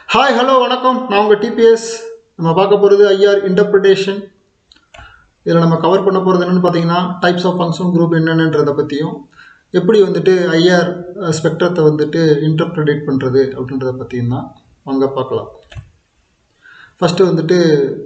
hi hello வணக்கம் நான் உங்கள் டிபிஎஸ் நம்ம பார்க்க போகிறது ஐஆர் இன்டர்பிரிட்டேஷன் இதில் நம்ம கவர் பண்ண போகிறது என்னென்னு பார்த்தீங்கன்னா டைப்ஸ் ஆஃப் ஃபங்க்ஷன் குரூப் என்னென்னன்றதை பற்றியும் எப்படி வந்துட்டு ஐஆர் ஸ்பெக்ட்ரத்தை வந்துட்டு இன்டர்பிரடேட் பண்ணுறது அப்படின்றத பற்றியும் தான் வாங்க பார்க்கலாம் ஃபஸ்ட்டு வந்துட்டு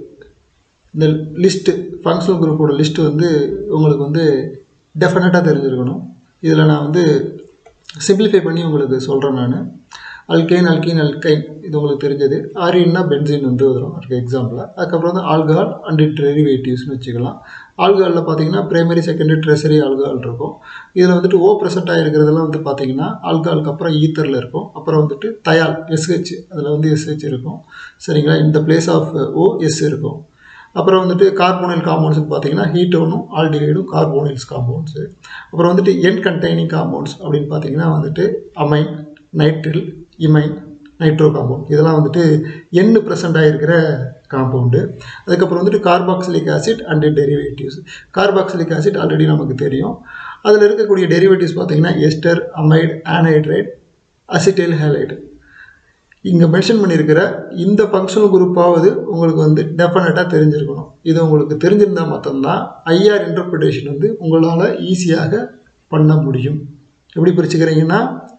இந்த லிஸ்ட்டு ஃபங்க்ஷனல் குரூப்போட லிஸ்ட்டு வந்து உங்களுக்கு வந்து டெஃபினட்டாக தெரிஞ்சிருக்கணும் இதில் நான் வந்து சிம்பிளிஃபை பண்ணி உங்களுக்கு சொல்கிறேன் நான் அல்கைன் அல்கீன் அல்கைன் இது உங்களுக்கு தெரிஞ்சது ஆரின்னா பென்சின் வந்து வரும் அதுக்கு எக்ஸாம்பிளாக அதுக்கப்புறம் வந்து ஆல்கஹால் அண்ட் இட் டெரிவேட்டிவ்ஸ்னு வச்சுக்கலாம் ஆல்கஹாலில் பார்த்தீங்கன்னா பிரைமரி செகண்டரி ட்ரெசரி ஆல்கஹால் இருக்கும் இதில் வந்துட்டு ஓ ப்ரெசென்ட் ஆகிருக்கிறதுலாம் வந்து பார்த்தீங்கன்னா ஆல்கஹாலுக்கு அப்புறம் ஈத்தரில் இருக்கும் அப்புறம் வந்துட்டு தயால் எஸ்ஹெச் அதில் வந்து எஸ்ஹெச் இருக்கும் சரிங்களா இந்த பிளேஸ் ஆஃப் ஓ எஸ் இருக்கும் அப்புறம் வந்துட்டு கார்போனைல் காம்பவுண்ட்ஸ்னு பார்த்தீங்கன்னா ஹீட்டோனும் ஆல்டிஹைடும் கார்போனைல்ஸ் காம்பவுண்ட்ஸு அப்புறம் வந்துட்டு என் கண்டெய்னிங் காம்பவுண்ட்ஸ் அப்படின்னு பார்த்தீங்கன்னா வந்துட்டு amine nitrile imine nitro compound இதெல்லாம் வந்துட்டு எண்ணு ப்ரெசண்ட் ஆகிருக்கிற காம்பவுண்டு அதுக்கப்புறம் வந்துட்டு carboxylic acid and derivatives carboxylic acid already நமக்கு தெரியும் அதில் இருக்கக்கூடிய டெரிவேட்டிவ்ஸ் பார்த்தீங்கன்னா ester amide anhydride acetyl halide இங்கே மென்ஷன் பண்ணியிருக்கிற இந்த ஃபங்க்ஷனல் குரூப்பாவது உங்களுக்கு வந்து டெஃபினட்டாக தெரிஞ்சிருக்கணும் இது உங்களுக்கு தெரிஞ்சிருந்தால் மட்டும்தான் ஐஆர் இன்டர்பிரிட்டேஷன் வந்து உங்களால் ஈஸியாக பண்ண முடியும் எப்படி பிரிச்சுக்கிறீங்கன்னா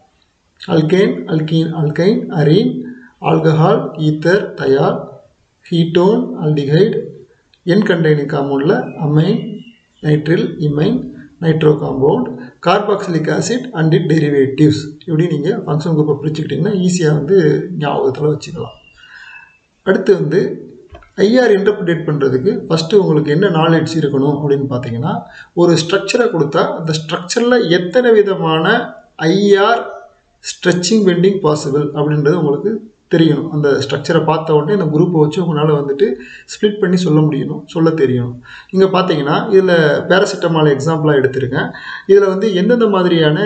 alkane alkene alkyne arene alcohol ether தயார் ஹீட்டோன் ஆல்டிஹைடு என் கண்டெய்னிங் காம்பவுண்டில் amine nitrile imine nitro compound carboxylic acid and it derivatives இப்படி நீங்கள் ஃபங்க்ஷன் குரூப்பை பிரிச்சுக்கிட்டிங்கன்னா ஈஸியாக வந்து ஞாபகத்தில் வச்சுக்கலாம் அடுத்து வந்து ஐஆர் இன்டர்பிரேட் பண்ணுறதுக்கு ஃபஸ்ட்டு உங்களுக்கு என்ன நாலேஜ் இருக்கணும் அப்படின்னு பார்த்தீங்கன்னா ஒரு ஸ்ட்ரக்சரை கொடுத்தா அந்த ஸ்ட்ரக்சரில் எத்தனை விதமான ஐஆர் ஸ்ட்ரெச்சிங் பெண்டிங் பாசிபிள் அப்படின்றது உங்களுக்கு தெரியணும் அந்த ஸ்ட்ரக்சரை பார்த்த உடனே இந்த குரூப்பை வச்சு உங்களால் வந்துட்டு ஸ்ப்ளிட் பண்ணி சொல்ல முடியணும் சொல்ல தெரியணும் இங்கே பார்த்தீங்கன்னா இதில் பேராசிட்டமால் எக்ஸாம்பிளாக எடுத்திருக்கேன் இதில் வந்து எந்தெந்த மாதிரியான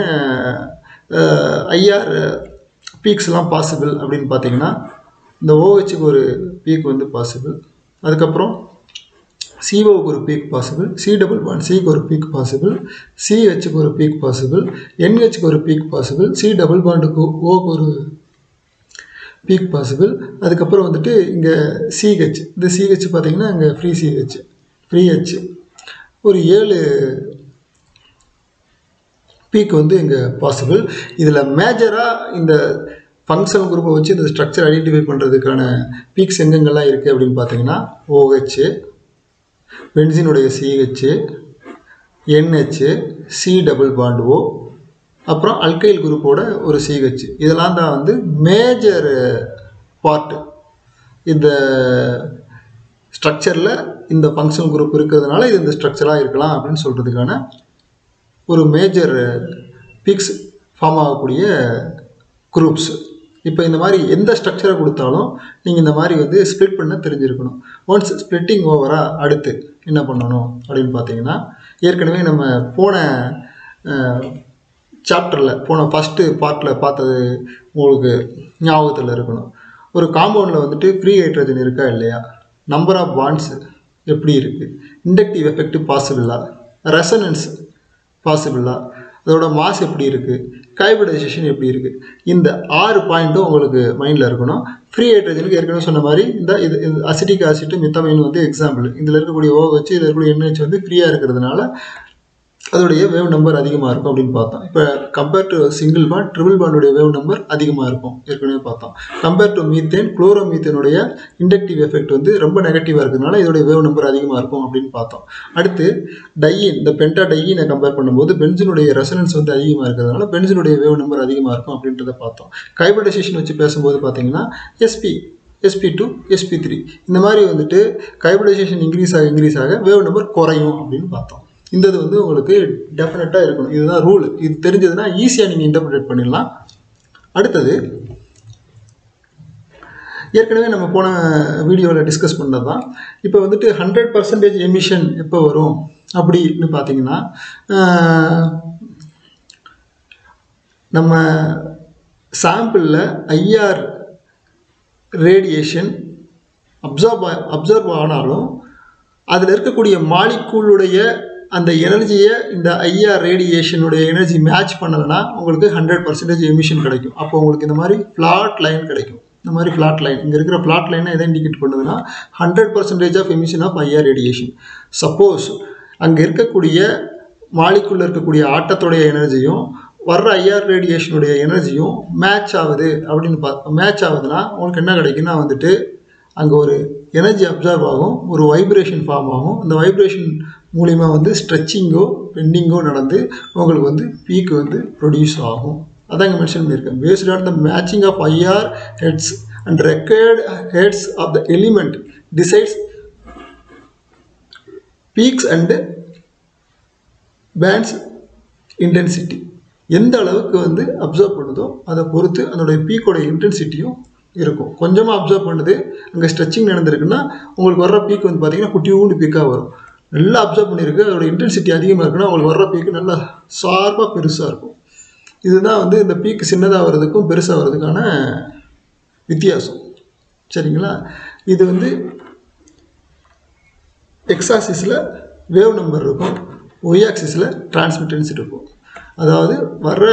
ஐஆர் பீக்ஸ்லாம் பாசிபிள் அப்படின்னு பார்த்தீங்கன்னா இந்த ஓஹெச்சுக்கு ஒரு பீக் வந்து பாசிபிள் அதுக்கப்புறம் சிஓவுக்கு ஒரு peak possible C double bond சிக்கு ஒரு பீக் பாசிபிள் சிஹெச்சுக்கு ஒரு பீக் பாசிபிள் என்ஹெச்சுக்கு ஒரு பீக் பாசிபிள் சி டபுள் பாண்டுக்கு ஓக்கு ஒரு பீக் பாசிபிள் அதுக்கப்புறம் வந்துட்டு இங்கே சிஹெச் இந்த சிஹெச் பார்த்தீங்கன்னா இங்கே ஃப்ரீ சிஹெச் ஃப்ரீ ஹெச் ஒரு ஏழு பீக் வந்து இங்கே பாசிபிள் இதில் மேஜராக இந்த ஃபங்க்ஷனல் குரூப்பை வச்சு இந்த ஸ்ட்ரக்சர் ஐடென்டிஃபை பண்ணுறதுக்கான பீக்ஸ் எங்கெங்கெல்லாம் இருக்குது அப்படின்னு பார்த்தீங்கன்னா ஓஹெச் பென்சினுடைய CH NH C double bond O அப்புறம் அல்கைல் குரூப்போட ஒரு சிஹெச் இதெல்லாம் தான் வந்து மேஜர் பார்ட்டு இந்த ஸ்ட்ரக்சரில் இந்த ஃபங்க்ஷனல் குரூப் இருக்கிறதுனால இது இந்த ஸ்ட்ரக்சராக இருக்கலாம் அப்படின்னு சொல்கிறதுக்கான ஒரு மேஜர் பிக்ஸ் ஃபார்ம் ஆகக்கூடிய குரூப்ஸ் இப்போ இந்த மாதிரி எந்த ஸ்ட்ரக்சரை கொடுத்தாலும் நீங்கள் இந்த மாதிரி வந்து ஸ்ப்ளிட் பண்ண தெரிஞ்சிருக்கணும் ஒன்ஸ் ஸ்ப்ளிட்டிங் ஓவராக அடுத்து என்ன பண்ணணும் அப்படின்னு பார்த்தீங்கன்னா ஏற்கனவே நம்ம போன சாப்டரில் போன ஃபஸ்ட்டு பார்ட்டில் பார்த்தது உங்களுக்கு ஞாபகத்தில் இருக்கணும் ஒரு காம்பவுண்டில் வந்துட்டு ஃப்ரீ ஹைட்ரஜன் இருக்கா இல்லையா நம்பர் ஆஃப் பாண்ட்ஸ் எப்படி இருக்குது இண்டக்டிவ் எஃபெக்ட் பாசிபிளா ரெசனன்ஸ் பாசிபிளா அதோட மாஸ் எப்படி இருக்குது கைபடைசேஷன் எப்படி இருக்குது இந்த ஆறு பாயிண்ட்டும் உங்களுக்கு மைண்டில் இருக்கணும் ஃப்ரீ ஹைட்ரஜனுக்கு ஏற்கனவே சொன்ன மாதிரி இந்த இது அசிட்டிக் ஆசிட்டு மித்தமைன் வந்து எக்ஸாம்பிள் இதில் இருக்கக்கூடிய ஓ வச்சு இதில் இருக்கக்கூடிய என்ஹெச் வந்து ஃப்ரீயாக இருக்கிறதுனால அதோடைய வேவ் நம்பர் அதிகமாக இருக்கும் அப்படின்னு பார்த்தோம் இப்போ compare to single bond triple பாண்டுடைய வேவ் நம்பர் அதிகமாக இருக்கும் ஏற்கனவே பார்த்தோம் கம்பேர் டு மீத்தேன் குளோரோ மீத்தேனுடைய இண்டக்டிவ் எஃபெக்ட் வந்து ரொம்ப நெகட்டிவாக இருக்கிறதுனால இதோடைய வேவ் நம்பர் அதிகமாக இருக்கும் அப்படின்னு பார்த்தோம் அடுத்து டையின் இந்த பென்டா டையினை கம்பேர் பண்ணும்போது பென்சினுடைய ரெசனன்ஸ் வந்து அதிகமாக இருக்கிறதுனால பென்சினுடைய வேவ் நம்பர் அதிகமாக இருக்கும் அப்படின்றத பார்த்தோம் கைபடைசேஷன் வச்சு பேசும்போது பார்த்தீங்கன்னா SP SP two SP three இந்த மாதிரி வந்துட்டு கைபடைசேஷன் இன்க்ரீஸ் ஆக இன்க்ரீஸ் ஆக வேவ் நம்பர் குறையும் அப்படின்னு பார்த்தோம் இந்த இது வந்து உங்களுக்கு டெஃபினட்டாக இருக்கணும் இதுதான் ரூல் இது தெரிஞ்சதுன்னா ஈஸியாக நீங்கள் இன்டர்பிரேட் பண்ணிடலாம் அடுத்தது ஏற்கனவே நம்ம போன வீடியோவில் டிஸ்கஸ் பண்ணது தான் இப்போ வந்துட்டு ஹண்ட்ரட் பர்சன்டேஜ் எமிஷன் எப்போ வரும் அப்படின்னு பார்த்தீங்கன்னா நம்ம சாம்பிளில் ஐஆர் ரேடியேஷன் அப்சர்வ் அப்சர்வ் ஆனாலும் அதில் இருக்கக்கூடிய மாலிக்கூலுடைய அந்த எனர்ஜியை இந்த ஐஆர் ரேடியேஷனுடைய எனர்ஜி மேட்ச் பண்ணலைன்னா உங்களுக்கு ஹண்ட்ரட் பர்சன்டேஜ் எமிஷன் கிடைக்கும் அப்போ உங்களுக்கு இந்த மாதிரி ஃப்ளாட் லைன் கிடைக்கும் இந்த மாதிரி ஃப்ளாட் லைன் இங்கே இருக்கிற ஃப்ளாட் லைனை எதை இண்டிகேட் பண்ணுதுன்னா hundred percentage of emission of IR radiation suppose அங்கே இருக்கக்கூடிய மாலிக்குள்ளே இருக்கக்கூடிய ஆட்டத்துடைய எனர்ஜியும் வர்ற ஐஆர் ரேடியேஷனுடைய எனர்ஜியும் மேட்ச் ஆகுது அப்படின்னு பார்த்து மேட்ச் ஆகுதுன்னா உங்களுக்கு என்ன கிடைக்குன்னா வந்துட்டு அங்கே ஒரு எனர்ஜி அப்சர்வ் ஆகும் ஒரு வைப்ரேஷன் ஃபார்ம் ஆகும் அந்த வைப்ரேஷன் மூலிமா வந்து ஸ்ட்ரெச்சிங்கோ பெண்டிங்கோ நடந்து உங்களுக்கு வந்து பீக் வந்து ப்ரொடியூஸ் ஆகும் அதாங்க மென்ஷன் பண்ணியிருக்கேன் based on the matching of IR heads and record heads of the element decides peaks and bands intensity எந்த அளவுக்கு வந்து அப்சர்வ் பண்ணுதோ அதை பொறுத்து அதனுடைய பீக்கோட இன்டென்சிட்டியும் இருக்கும் கொஞ்சமாக அப்சர்வ் பண்ணுது அங்கே ஸ்ட்ரெச்சிங் நடந்திருக்குன்னா உங்களுக்கு வர்ற பீக் வந்து பார்த்தீங்கன்னா குட்டியூண்டு பீக்காக வரும் நல்லா அப்சர்வ் பண்ணியிருக்கு அதோட இன்டென்சிட்டி அதிகமாக இருக்குன்னா உங்களுக்கு வர்ற பீக்கு நல்லா ஷார்ப்பாக பெருசாக இருக்கும் இதுதான் வந்து இந்த பீக் சின்னதாக வர்றதுக்கும் பெருசாக வர்றதுக்கான வித்தியாசம் சரிங்களா இது வந்து எக்ஸ் ஆக்சிஸில் வேவ் நம்பர் இருக்கும் ஒய் ஆக்சிஸில் டிரான்ஸ்மிட்டன்ஸ் இருக்கும் அதாவது வர்ற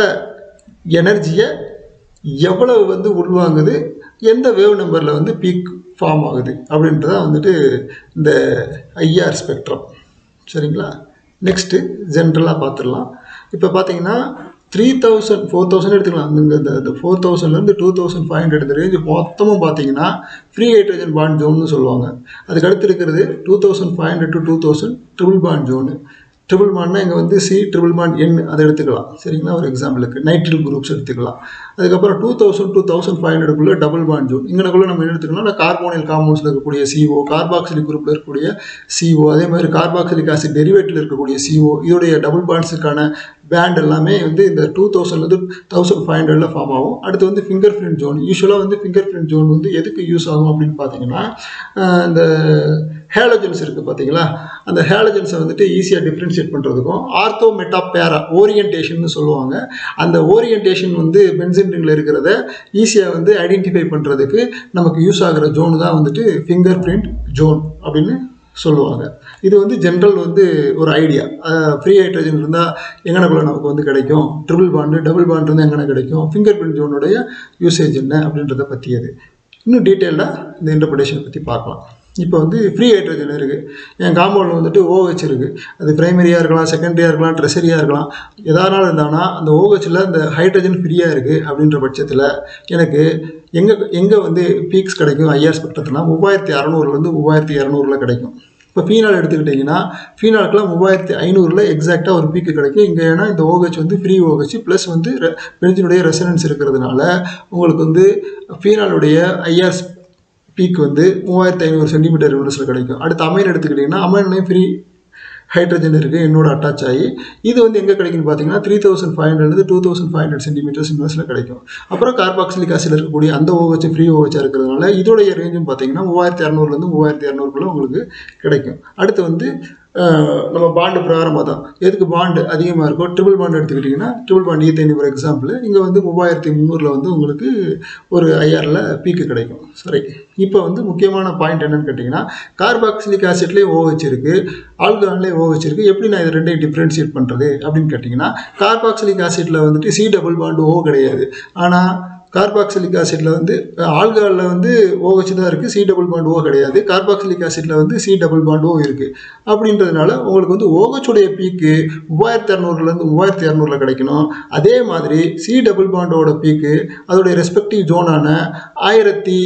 எனர்ஜியை எவ்வளவு வந்து உள்வாங்குது எந்த வேவ் நம்பரில் வந்து பீக் ஃபார்ம் ஆகுது அப்படின்றதான் வந்துட்டு இந்த ஐஆர் ஸ்பெக்ட்ரம் சரிங்களா நெக்ஸ்ட்டு ஜென்ரலாக பார்த்துடலாம் இப்போ பார்த்தீங்கன்னா த்ரீ தௌசண்ட் ஃபோர் தௌசண்ட் எடுத்துக்கலாம் இந்த இந்த இந்த ஃபோர் தௌசண்ட்லேருந்து டூ தௌசண்ட் ஃபைவ் ஹண்ட்ரட் இந்த ரேஞ்சு மொத்தமும் பார்த்தீங்கன்னா ஃப்ரீ ஹைட்ரஜன் பாண்ட் ஜோன்னு சொல்லுவாங்க அதுக்கு அடுத்து இருக்கிறது two thousand five hundred to two thousand triple bond zone triple பாண்ட்னா இங்கே வந்து சி ட்ரிபிள் பாண்ட் என் அதை எடுத்துக்கலாம் சரிங்களா ஒரு எக்ஸாம்பிளுக்கு நைட்ரில் குரூப்ஸ் எடுத்துக்கலாம் அதுக்கப்புறம் two thousand two thousand five ஹண்ட்ரட்குள்ளே டபுள் பாண்ட் ஜோன் இங்கனக்குள்ள நம்ம என்ன எடுத்துக்கலாம் கார்போனில் காம்பவுண்ட்ஸில் இருக்கக்கூடிய CO கார்பாக்சிலிக் குரூப்பில் இருக்கக்கூடிய CO அதே மாதிரி கார்பாக்சிலிக் ஆசிட் டெரிவேட்டில் இருக்கக்கூடிய CO இதோடைய டபுள் பாண்ட்ஸுக்கான பேண்ட் எல்லாமே வந்து இந்த டூ தௌசண்ட்லேருந்து தௌசண்ட் ஃபைவ் ஹண்ட்ரடில் ஃபார்ம் ஆகும் அடுத்து வந்து ஃபிங்கர் பிரிண்ட் ஜோன் யூஸ்வலாக வந்து ஃபிங்கர் பிரிண்ட் ஜோன் வந்து எதுக்கு யூஸ் ஆகும் அப்படின்னு பார்த்தீங்கன்னா ஆஹ் இந்த ஹேலஜன்ஸ் இருக்குது பார்த்தீங்களா அந்த ஹேலஜன்ஸை வந்துட்டு ஈஸியாக டிஃப்ரென்ஷியேட் பண்ணுறதுக்கும் ஆர்த்தோ மெட்டா பேரா ஓரியன்டேஷன் சொல்லுவாங்க அந்த ஓரியன்டேஷன் வந்து பென்சின் ரிங்கில் இருக்கிறத ஈஸியாக வந்து ஐடென்டிஃபை பண்ணுறதுக்கு நமக்கு யூஸ் ஆகிற ஜோன் தான் வந்துட்டு ஃபிங்கர் பிரிண்ட் ஜோன் அப்படின்னு சொல்லுவாங்க இது வந்து ஜென்ரல் வந்து ஒரு ஐடியா ஃப்ரீ ஹைட்ரஜன் இருந்தால் எங்கனக்குள்ள நமக்கு வந்து கிடைக்கும் ட்ரிபிள் பாண்டு டபுள் பாண்ட் இருந்தால் எங்கன கிடைக்கும் ஃபிங்கர் பிரிண்ட் ஜோனுடைய யூசேஜ் என்ன அப்படின்றத பற்றியது இன்னும் டீட்டெயிலாக இந்த இன்டர்பிரேஷனை பற்றி பார்க்கலாம் இப்போ வந்து ஃப்ரீ ஹைட்ரஜன் இருக்குது என் காம்பவுண்டில் வந்துட்டு OH இருக்குது அது பிரைமரியாக இருக்கலாம் செகண்டரியாக இருக்கலாம் ட்ரெஷரியாக இருக்கலாம் எதானாலும் இருந்தானா அந்த OHல இந்த ஹைட்ரஜன் ஃப்ரீயாக இருக்குது அப்படின்ற பட்சத்தில் எனக்கு எங்கே எங்கே வந்து பீக்ஸ் கிடைக்கும் ஐஆர் ஸ்பெக்ட்ரத்தில் மூவாயிரத்தி அறநூறுலேருந்து மூவாயிரத்தி இரநூறுல கிடைக்கும் இப்போ ஃபீனால் எடுத்துக்கிட்டிங்கன்னா ஃபீனாலுக்குலாம் மூவாயிரத்தி ஐநூறுல எக்ஸாக்டாக ஒரு பீக்கு கிடைக்கும் இங்கே ஏன்னா இந்த OH வந்து ஃப்ரீ OH ப்ளஸ் வந்து பென்சினுடைய ரெசனன்ஸ் இருக்கிறதுனால உங்களுக்கு வந்து ஃபீனாலுடைய ஐஆர் பீக் வந்து மூவாயிரத்தி ஐநூறு சென்டிமீட்டர் யூனிவர்ஸில் கிடைக்கும் அடுத்து அமைன் எடுத்துக்கிட்டிங்கன்னா அமைன்லேயும் ஃப்ரீ ஹைட்ரஜன் இருக்குது என்னோட அட்டாச் ஆகி இது வந்து எங்கே கிடைக்குன்னு பார்த்தீங்கன்னா three thousand five hundred two thousand five hundred centimeters யூனிவர்ஸில் கிடைக்கும் அப்புறம் கார்பாக்சிலிக் ஆசிடில் இருக்கக்கூடிய அந்த ஓவச்சு ஃப்ரீ ஓவச்சாக இருக்கிறதுனால இதோடைய ரேஞ்சும் பார்த்தீங்கன்னா மூவாயிரத்தி இரநூறுலேருந்து மூவாயிரத்தி இரநூறுக்குள்ள உங்களுக்கு கிடைக்கும் அடுத்து வந்து அஹ், நம்ம பாண்டு பிரகாரமாக தான் எதுக்கு பாண்டு அதிகமாக இருக்கோ ட்ரிபிள் பாண்டு எடுத்துக்கிட்டிங்கன்னா ட்ரிபிள் பாண்ட் ஈத்தேனி ஒரு எக்ஸாம்பிள் இங்கே வந்து மூவாயிரத்தி முந்நூறில் வந்து உங்களுக்கு ஒரு ஐஆரில் பீக்கு கிடைக்கும் சரி இப்போ வந்து முக்கியமான பாயிண்ட் என்னன்னு கேட்டிங்கன்னா கார்பாக்சிலிக் ஆசிட்லேயே ஓஹெச் இருக்குது ஆல்கஹால்லேயே ஓஹெச் இருக்குது எப்படி நான் இது ரெண்டையும் டிஃப்ரென்ஷியேட் பண்ணுறது அப்படின்னு கேட்டிங்கன்னா கார்பாக்சிலிக் ஆசிட்டில் வந்துட்டு சி டபுள் பாண்டு ஓ கிடையாது ஆனால் கார்பாக்சிலிக் ஆசிட்ல வந்து ஆல்கஹாலில் வந்து OH தான் இருக்குது சி டபுள் பாண்ட் ஓ கிடையாது கார்பாக்சிலிக் ஆசிட்ல வந்து சி டபுள் பாண்ட் ஓ இருக்குது அப்படின்றதுனால உங்களுக்கு வந்து OH உடைய பீக்கு மூவாயிரத்தி இரநூறுலேருந்து மூவாயிரத்தி இரநூறுல கிடைக்கணும் அதே மாதிரி சி டபுள் பாண்டோட பீக்கு அதோடைய ரெஸ்பெக்டிவ் ஜோனான ஆயிரத்தி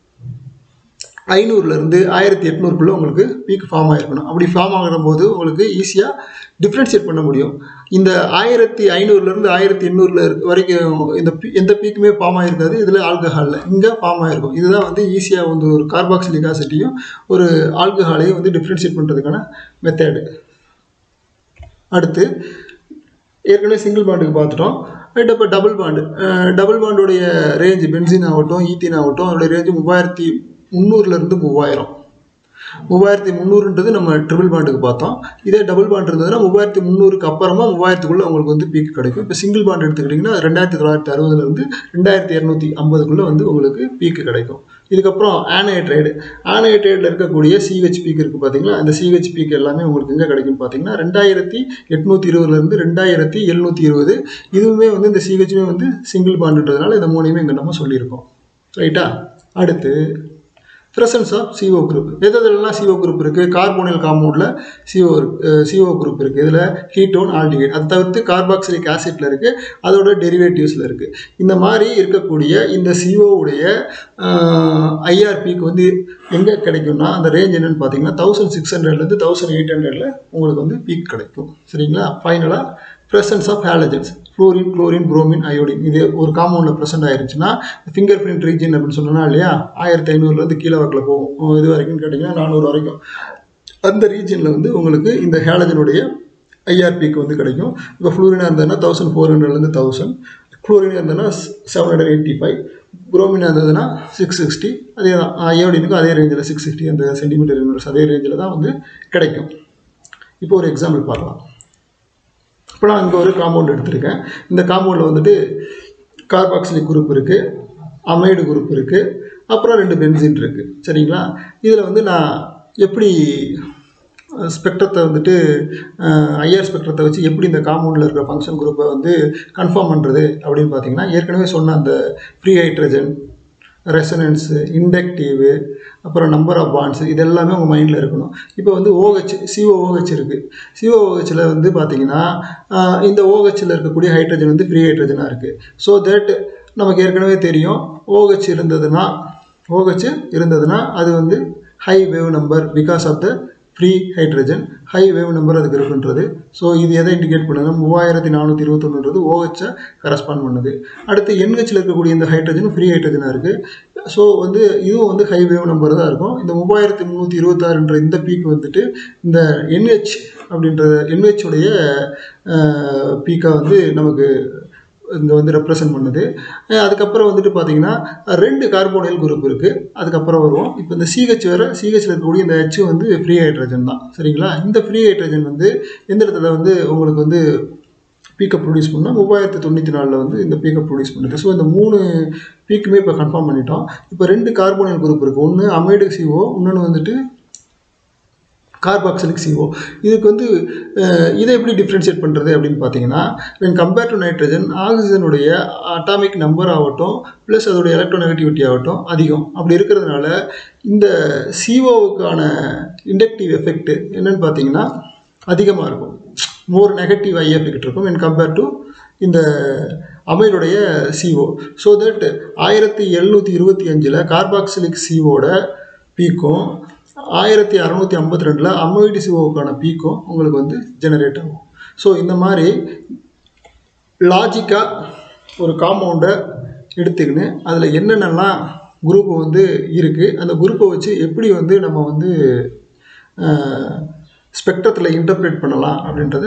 ஐநூறுலேருந்து ஆயிரத்தி எட்நூறுக்குள்ளே உங்களுக்கு பீக் ஃபார்ம் ஆகிருக்கணும் அப்படி ஃபார்ம் ஆகிற போது உங்களுக்கு ஈஸியாக டிஃப்ரென்ஷியேட் பண்ண முடியும் இந்த ஆயிரத்தி ஐநூறுலேருந்து ஆயிரத்தி எண்ணூறுல இருக்க வரைக்கும் இந்த பீ- எந்த பீக்குமே ஃபார்ம் ஆகிருக்காது இதில் ஆல்கஹாலில் இங்கே ஃபார்ம் ஆகிருக்கும் இதுதான் வந்து ஈஸியாக வந்து ஒரு கார்பாக்சிலிக் ஆசிட்டையும் ஒரு ஆல்கஹாலையும் வந்து டிஃப்ரென்ஷியேட் பண்ணுறதுக்கான மெத்தேடு அடுத்து ஏற்கனவே சிங்கிள் பாண்டுக்கு பார்த்துட்டோம் ரைட் இப்போ டபுள் பாண்டு டபுள் பாண்டுடைய ரேஞ்சு பென்சின் ஆகட்டும் ஈத்தீன் ஆகட்டும் அதோடைய ரேஞ்சு மூவாயிரத்தி முந்நூறுலேருந்து மூவாயிரம் மூவாயிரத்தி முந்நூறுன்றது நம்ம ட்ரிபிள் பாண்டுக்கு பார்த்தோம் இதே டபுள் பாண்ட் இருந்ததுன்னா மூவாயிரத்தி முந்நூறுக்கு அப்புறமா மூவாயிரத்துக்குள்ளே உங்களுக்கு வந்து பீக் கிடைக்கும் இப்போ சிங்கிள் பாண்ட் எடுத்துக்கிட்டிங்கன்னா ரெண்டாயிரத்தி தொள்ளாயிரத்தி அறுபதுலேருந்து ரெண்டாயிரத்தி இரநூத்தி ஐம்பதுக்குள்ளே வந்து உங்களுக்கு பீக்கு கிடைக்கும் இதுக்கப்புறம் ஆனஹைட்ரைடு ஆனஹைட்ரைடில் இருக்கக்கூடிய சிஹெச் பீக் இருக்குது பார்த்தீங்களா அந்த சிஹெச் பீக் எல்லாமே உங்களுக்கு எங்கே கிடைக்கும் பார்த்தீங்கன்னா ரெண்டாயிரத்தி எட்நூற்றி இருபதுலேருந்து ரெண்டாயிரத்தி எழுநூற்றி இருபது இதுவுமே வந்து இந்த சிஹெச்மே வந்து சிங்கிள் பாண்டுன்றதுனால இந்த மூணையுமே இங்கே நம்ம சொல்லியிருக்கோம் ரைட்டா அடுத்து ப்ரெசன்ஸ் ஆஃப் CO குரூப் எது எதுலலாம் CO குரூப் இருக்குது கார்போனில் காம்பவுண்டில் CO CO குரூப் இருக்குது இதில் கீட்டோன் ஆல்டிகேட் அதை தவிர்த்து கார்பாக்சிலிக் ஆசிட்ல இருக்குது அதோட டெரிவேட்டிவ்ஸில் இருக்குது இந்த மாதிரி இருக்கக்கூடிய இந்த CO உடைய ஐஆர்பிக்கு வந்து எங்கே கிடைக்கும்னா அந்த ரேஞ்ச் என்னன்னு பார்த்தீங்கன்னா தௌசண்ட் சிக்ஸ் ஹண்ட்ரட்லேருந்து தௌசண்ட் எயிட் ஹண்ட்ரடில் உங்களுக்கு வந்து பீக் கிடைக்கும் சரிங்களா ஃபைனலாக presence of halogens fluorine chlorine bromine iodine இது ஒரு காம்பவுண்டில் ப்ரெசென்ட் ஆயிருச்சுன்னா ஃபிங்கர் பிரிண்ட் ரீஜன் அப்படின்னு சொன்னோம்னா இல்லையா ஆயிரத்தி ஐநூறுலேருந்து கீழே வாக்கில் போகும் இது வரைக்கும் கேட்டிங்கன்னா நானூறு வரைக்கும் அந்த ரீஜனில் வந்து உங்களுக்கு இந்த ஹேலஜனுடைய ஐஆர்பிக்கு வந்து கிடைக்கும் இப்போ ஃப்ளூரினாக இருந்ததுன்னா தௌசண்ட் ஃபோர் ஹண்ட்ரட்லேருந்து தௌசண்ட் குளோரினாக இருந்ததுன்னா செவன் ஹண்ட்ரட் எயிட்டி ஃபைவ் புரோமினாக இருந்ததுன்னா சிக்ஸ் சிக்ஸ்டி அதே தான் அயோடினுக்கும் அதே ரேஞ்சில் சிக்ஸ் சிக்ஸ்டி அந்த சென்டிமீட்டர் யூனிவர்ஸ் அதே ரேஞ்சில் தான் வந்து கிடைக்கும் இப்போ ஒரு எக்ஸாம்பிள் பார்க்கலாம் இப்போ நான் இங்கே ஒரு காம்பவுண்ட் எடுத்திருக்கேன் இந்த காம்பவுண்டில் வந்துட்டு கார்பாக்சிலிக் குரூப் இருக்குது அமைடு குரூப் இருக்குது அப்புறம் ரெண்டு பென்சின் இருக்குது சரிங்களா இதில் வந்து நான் எப்படி ஸ்பெக்ட்ரத்தை வந்துட்டு ஐஆர் ஸ்பெக்ட்ரத்தை வச்சு எப்படி இந்த காம்பவுண்டில் இருக்கிற ஃபங்க்ஷன் குரூப்பை வந்து கன்ஃபார்ம் பண்ணுறது அப்படின்னு பார்த்தீங்கன்னா ஏற்கனவே சொன்ன அந்த ஃப்ரீ ஹைட்ரஜன் ரெசனன்ஸு இண்டக்டிவு அப்புறம் நம்பர் ஆஃப் பாண்ட்ஸ் இது எல்லாமே உங்கள் மைண்டில் இருக்கணும் இப்போ வந்து ஓஹெச் சிஓஓஹெச் இருக்குது சிஓஓஹெச்சில் வந்து பார்த்தீங்கன்னா ஆஹ் இந்த ஓஹெச்சில் இருக்கக்கூடிய ஹைட்ரஜன் வந்து ஃப்ரீ ஹைட்ரஜனாக இருக்குது ஸோ தட் நமக்கு ஏற்கனவே தெரியும் ஓஹெச் இருந்ததுன்னா ஓஹெச் இருந்ததுன்னா அது வந்து high wave number because of the free hydrogen high wave number அதுக்கு இருக்குன்றது ஸோ இது எதை இண்டிகேட் பண்ணுது மூவாயிரத்தி நானூற்றி இருபத்தொன்னுன்றது ஓஹெச்சை கரஸ்பாண்ட் பண்ணுது அடுத்து என்ஹெச்சில் இருக்கக்கூடிய இந்த ஹைட்ரஜன் ஃப்ரீ ஹைட்ரஜனாக இருக்குது ஸோ வந்து இதுவும் வந்து ஹை வேவ் நம்பர் தான் இருக்கும் இந்த மூவாயிரத்தி முந்நூற்றி இருபத்தாறுன்ற இந்த பீக் வந்துட்டு இந்த என்ஹெச் அப்படின்ற NH உடைய பீக்காக வந்து நமக்கு இங்கே வந்து ரெப்ரசன்ட் பண்ணுது அஹ் அதுக்கப்புறம் வந்துட்டு பார்த்தீங்கன்னா ரெண்டு கார்போனைல் குரூப் இருக்குது அதுக்கப்புறம் வருவோம் இப்போ இந்த சிஹெச் வேறு சிஹெச்சில் இருக்கக்கூடிய இந்த ஹெச் வந்து ஃப்ரீ ஹைட்ரஜன் தான் சரிங்களா இந்த ஃப்ரீ ஹைட்ரஜன் வந்து எந்த இடத்துல வந்து உங்களுக்கு வந்து பீக்கப் ப்ரொடியூஸ் பண்ணால் மூவாயிரத்து தொண்ணூற்றி நாலில் வந்து இந்த பீக்கப் ப்ரொடியூஸ் பண்ணுது ஸோ இந்த மூணு பீக்குமே இப்போ கன்ஃபார்ம் பண்ணிட்டோம் இப்போ ரெண்டு கார்போனைல் குரூப் இருக்குது ஒன்று அமைடு சிஓ இன்னொன்று வந்துட்டு கார்பாக்சிலிக் CO இதுக்கு வந்து அஹ், இதை எப்படி டிஃப்ரென்ஷியேட் பண்ணுறது அப்படின்னு பார்த்தீங்கன்னா when கம்பேர் டு நைட்ரஜன் ஆக்சிஜனுடைய அட்டாமிக் நம்பர் ஆகட்டும் ப்ளஸ் அதோடைய எலக்ட்ரோநெகட்டிவிட்டி ஆகட்டும் அதிகம் அப்படி இருக்கிறதுனால இந்த சிஓவுக்கான இண்டக்டிவ் எஃபெக்ட் என்னன்னு பார்த்தீங்கன்னா அதிகமாக இருக்கும் மோர் நெகட்டிவ் ஐ எஃபெக்ட் இருக்கும் when கம்பேர் டு இந்த அமைடுடைய CO ஸோ தட் ஆயிரத்தி எழுநூற்றி இருபத்தி அஞ்சில் கார்பாக்சிலிக் சிஓட பீக்கும் ஆயிரத்தி அறநூற்றி ஐம்பத்தி ரெண்டில் அமைடு சிஓவுக்கான பீக்கும் உங்களுக்கு வந்து ஜெனரேட் ஆகும் ஸோ இந்த மாதிரி லாஜிக்காக ஒரு காம்பவுண்டை எடுத்துக்கின்னு அதில் என்னென்னலாம் குரூப் வந்து இருக்குது அந்த குரூப்பை வச்சு எப்படி வந்து நம்ம வந்து ஸ்பெக்ட்ரத்தில் இன்டர்பிரேட் பண்ணலாம் அப்படின்றத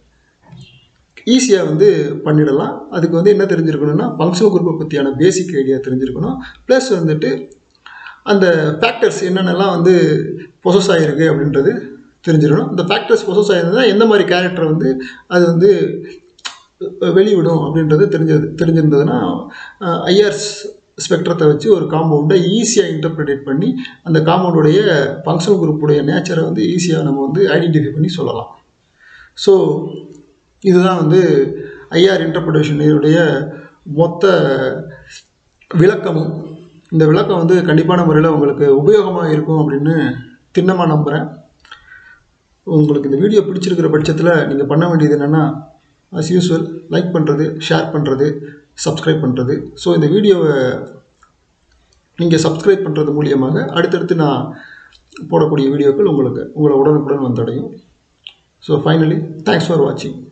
ஈஸியாக வந்து பண்ணிடலாம் அதுக்கு வந்து என்ன தெரிஞ்சிருக்கணும்னா ஃபங்க்ஷனல் குரூப்பை பற்றியான பேசிக் ஐடியா தெரிஞ்சிருக்கணும் ப்ளஸ் வந்துட்டு அந்த ஃபேக்டர்ஸ் என்னென்னலாம் வந்து பொசஸ் ஆகிருக்கு அப்படின்றது தெரிஞ்சிடணும் இந்த ஃபேக்டர்ஸ் பொசஸ் ஆகிருந்ததுன்னா எந்த மாதிரி கேரக்டர் வந்து அது வந்து வெளிவிடும் அப்படின்றது தெரிஞ்சது தெரிஞ்சிருந்ததுன்னா ஐஆர்ஸ் ஸ்பெக்ட்ரத்தை வச்சு ஒரு காம்பவுண்டை ஈஸியாக இன்டர்பிரேட் பண்ணி அந்த காம்பவுண்டுடைய ஃபங்க்ஷனல் குரூப்புடைய நேச்சரை வந்து ஈஸியாக நம்ம வந்து ஐடென்டிஃபை பண்ணி சொல்லலாம் ஸோ இதுதான் வந்து ஐஆர் இன்டர்பிரேஷனுடைய மொத்த விளக்கமும் இந்த விளக்கம் வந்து கண்டிப்பான முறையில் உங்களுக்கு உபயோகமாக இருக்கும் அப்படின்னு திண்ணமாக நம்புகிறேன் உங்களுக்கு இந்த வீடியோ பிடிச்சிருக்கிற பட்சத்தில் நீங்கள் பண்ண வேண்டியது என்னென்னா அஸ் யூஸ்வல் லைக் பண்ணுறது ஷேர் பண்ணுறது சப்ஸ்கிரைப் பண்ணுறது ஸோ இந்த வீடியோவை நீங்கள் சப்ஸ்கிரைப் பண்ணுறது மூலியமாக அடுத்தடுத்து நான் போடக்கூடிய வீடியோக்கள் உங்களுக்கு உங்களை உடனுக்குடன் வந்தடையும் ஸோ ஃபைனலி தேங்க்ஸ் ஃபார் வாட்சிங்